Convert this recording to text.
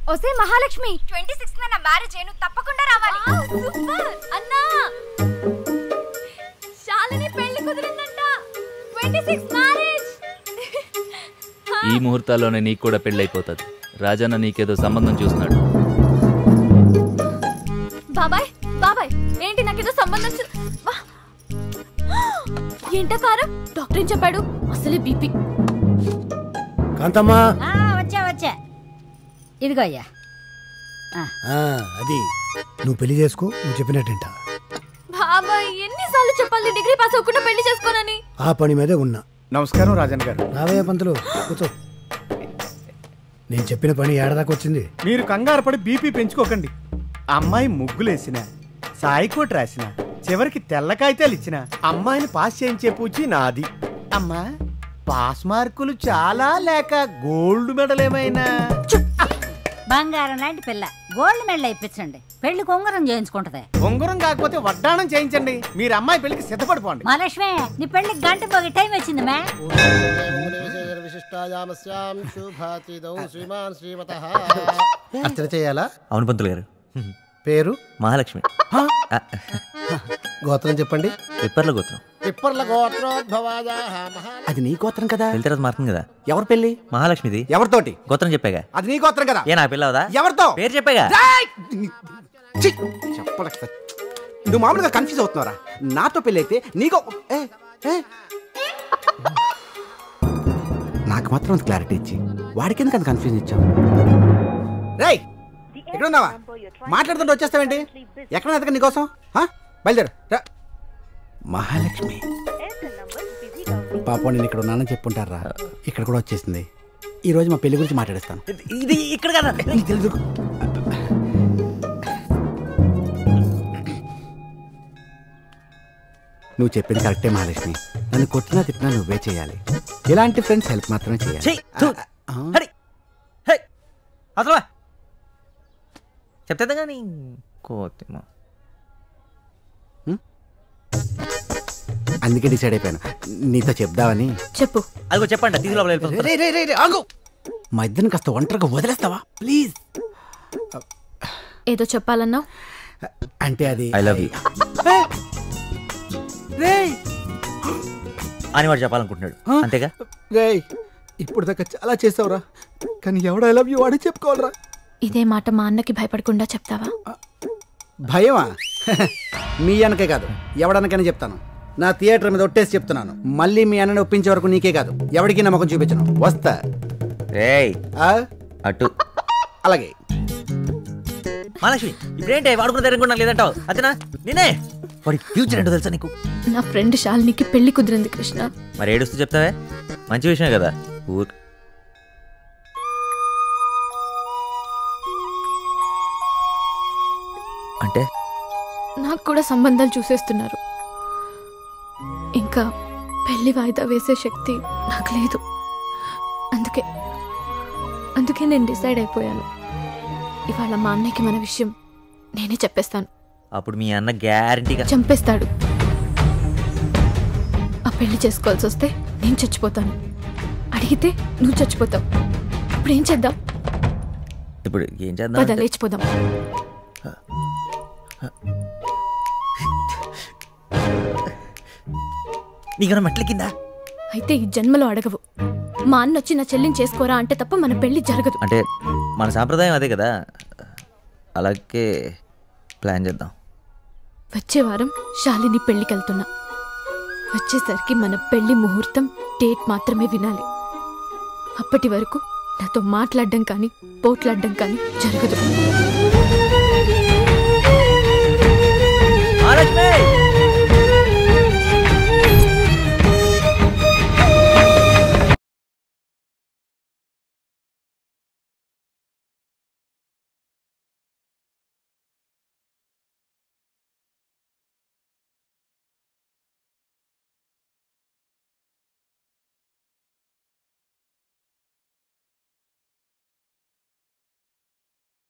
ఒసే Mahalakshmi twenty six నా marriage నువ్వు తప్పకుండా రావాలి అన్నా శాలిని పెళ్లి కుదిరిందంట ట్వంటీ సిక్స్ మ్యారేజ్ ఈ ముహూర్తాల్లోనే నీకు కూడా పెళ్ళైపోతుంది రాజన్న నీకేదో సంబంధం చూస్తున్నాడు బాబాయ్ బాబాయ్ ఏంటి నాకేదో సంబంధం చూ- వా. ఏంటా కారం డాక్టర్ ఏం చెప్పాడు అసలే బీపీ కాంతమ్మా ఆ, వచ్చా వచ్చా ఇదిగో అయ్యా ఆ, అది నువ్వు పెళ్లి చేసుకో నువ్వు చెప్పినట్టంట బాబాయ్ ఎన్నిసార్లు చెప్పాలి డిగ్రీ పాస్ అవ్వకుండా పెళ్లి చేసుకోనని ఆ పని మీదే ఉన్నా నమస్కారం రాజన్ గారు రావయ్య పంతులు కూర్చో నేను చెప్పిన పని ఏడదాకా వచ్చింది మీరు కంగారు పడి బీపీ పెంచుకోకండి అమ్మాయి ముగ్గులేసిన సాయికోటి రాసిన చివరికి తెల్ల కాగితాలు ఇచ్చిన అమ్మాయిని పాస్ చేయించే పూచి నాది అమ్మా పాస్ మార్కులు చాలా లేక గోల్డ్ మెడల్ ఏమైనా బంగారం లాంటి పిల్ల గోల్డ్ మెడల్ ఇప్పించండి పెళ్లి కొంగరం చేయించుకుంటది ఉంగరం కాకపోతే వడ్డాణం చేయించండి మీరు అమ్మాయి పెళ్లికి సిద్ధపడిపోండి మా లక్ష్మి నీ పెళ్లి గంట పోగి టైం వచ్చింది మే విశిష్టాయామస్యాం శుభాతిదౌ శ్రీమాన్ శ్రీమత అర్చన చేయాలా అవును పంతులు గారు పేరు మహాలక్ష్మి ఆ, గోత్రం చెప్పండి పిప్పర్ల గోత్రం పిప్పర్ల గోత్రోద్భవాయ మహా అది నీ గోత్రం కదా పెళ్లి తర్వాత మారుతుంది కదా ఎవరి పెళ్లి మహాలక్ష్మిది ఎవరితోటి గోత్రం చెప్పాగా అది నీ గోత్రం కదా ఏ నా పిల్లవదా ఎవరితో పేరు చెప్పాగా ఛీ! చెప్పలేక స- నువ్వు మామూలుగా కన్ఫ్యూజ్ అవుతున్నారా నాతో పెళ్ళి అయితే నీకో ఏ, ఏ. నాకు మాత్రం అంత క్లారిటీ ఇచ్చి వాడికి ఎందుకు అంత కన్ఫ్యూజ్ ఇచ్చావు రేయ్ ఎక్కడ ఉన్నావా మాట్లాడుతుంటే వచ్చేస్తావేంటి ఎక్కడ ఎదక నీకోసం హా? బయలుదేరు రా. మహాలక్ష్మి పాపం నేను ఇక్కడ ఉన్నానని చెప్పుంటారా ఇక్కడ కూడా వచ్చేసింది ఈ రోజు మా పెళ్లి గురించి మాట్లాడేస్తాను ఇది ఇక్కడ కదా నీకు తెలుసు నువ్వు చెప్పింది కరెక్టే మహాలక్ష్మి నన్ను కొట్టినా తిట్టినా నువ్వే చేయాలి ఇలాంటి ఫ్రెండ్స్ హెల్ప్ మాత్రమే చేయాలి చెయ్, థు. ఆ, హరి హే అసలు చెప్తే కానీ కోతిమా అందుకే డిసైడ్ అయిపోయాను నీతో చెప్దామని చెప్పు అదిగో చెప్పండి తీసుకు లోపల వెళ్ళిపోతుంది రే, రే, రే, రే, ఆగు మా ఇద్దరిని కాస్త ఒంటరిగా వదిలేస్తావా ప్లీజ్ ఏదో చెప్పాలన్నావు అంటే అది ఐ లవ్ యూ రేయ్ అని వాడు చెప్పాలనుకుంటున్నాడు అంతేగా రేయ్ ఇప్పుడు దాకా చాలా చేసావురా కానీ ఎవడ ఐ లవ్ యూ వాడే చెప్పుకోవాలరా ఇదే మాట మా అన్నకి భయపడకుండా చెప్తావా భయమా మీ అన్నకే కాదు ఎవడనకైనా చెప్తాను నా థియేటర్ మీద ఒట్టేసి చెప్తున్నాను మళ్ళీ మీ అన్నని ఒప్పించే వరకు నీకే కాదు ఎవరికి నమ్మకం చూపించను వస్తా రేయ్ ఆ? అటు అలాగే మహాలక్ష్మి ఇప్పుడేంటి వాడుకున్న ధైర్యం కూడా నాకు లేదంటావు అంతేనా నేనే వాడి ఫ్యూచర్ ఏంటో తెలుసా నీకు నా ఫ్రెండ్ శాలినికి పెళ్లి కుదిరింది కృష్ణ మరి ఏడుస్తూ చెప్తావే మంచి విషయమే కదా ఊర్ అంటే నాకు కూడా సంబంధాలు చూసేస్తున్నారు ఇంకా పెళ్లి వాయిదా వేసే శక్తి నాకు లేదు అందుకే అందుకే నేను డిసైడ్ అయిపోయాను ఇవాళ మా అన్నయ్యకి మన విషయం నేనే చెప్పేస్తాను అప్పుడు మీ అన్న గ్యారంటీగా చంపేస్తాడు ఆ పెళ్లి చేసుకోవాల్సి వస్తే నేను చచ్చిపోతాను అడిగితే నువ్వు చచ్చిపోతావు ఇప్పుడు ఏం చేద్దాం ఇప్పుడు ఏం చేద్దాం పద అంటే- లేచిపోదాం నీకన్నా మెట్ల కింద అయితే ఈ జన్మలో అడగవు మా అన్న వచ్చి నా చెల్లిని చేసుకోరా అంటే తప్ప మన పెళ్లి జరగదు అంటే మన సాంప్రదాయం అదే కదా అలాగే ప్లాన్ చేద్దాం వచ్చే వారం శాలిని పెళ్లికెళ్తున్నా వచ్చేసరికి మన పెళ్లి ముహూర్తం డేట్ మాత్రమే వినాలి అప్పటి వరకు నాతో మాట్లాడడం కానీ పోట్లాడడం కానీ జరగదు